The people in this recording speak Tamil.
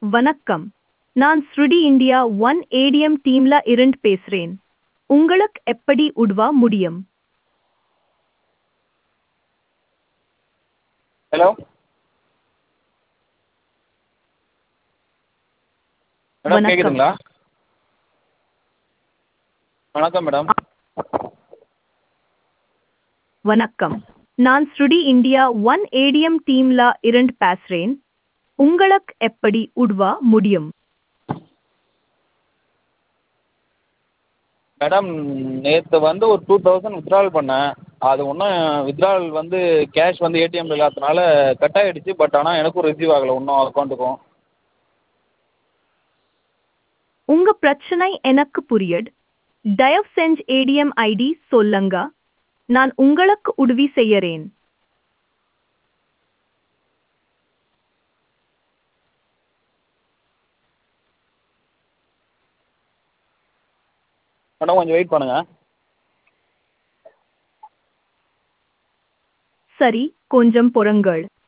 வணக்கம் நான் ஸ்ருடி இந்தியா ஒன் ஏடிஎம் டீம்ல இருந்து பேசுறேன் உங்களுக்கு எப்படி உதவ முடியும் ஹலோ மேடம் வணக்கம். கேட்குதுங்களா வணக்கம் மேடம் வணக்கம் நான் ஸ்ருடி இந்தியா ஒன் ஏடிஎம் டீம்ல இருந்து பேசுறேன் உங்களுக்கு எப்படி உதவ முடியும் மேடம் நேற்று வந்து ஒரு டூ தௌசண்ட் வித்ட்ரால் பண்ணேன் அது ஒன்றும் வித்ட்ரால் வந்து கேஷ் வந்து ஏடிஎம்ல இல்லாததுனால கட் ஆகிடுச்சு பட் ஆனால் எனக்கும் ரிசீவ் ஆகலை இன்னும் அக்கௌண்ட்டுக்கும் உங்க பிரச்சனை எனக்கு புரியுது தயவு செஞ்சு ஏடிஎம் ஐடி சொல்லுங்க நான் உங்களுக்கு உதவி செய்யறேன் மேடம் கொஞ்சம் வெயிட் பண்ணுங்கள் சரி கொஞ்சம் பொறுங்கள்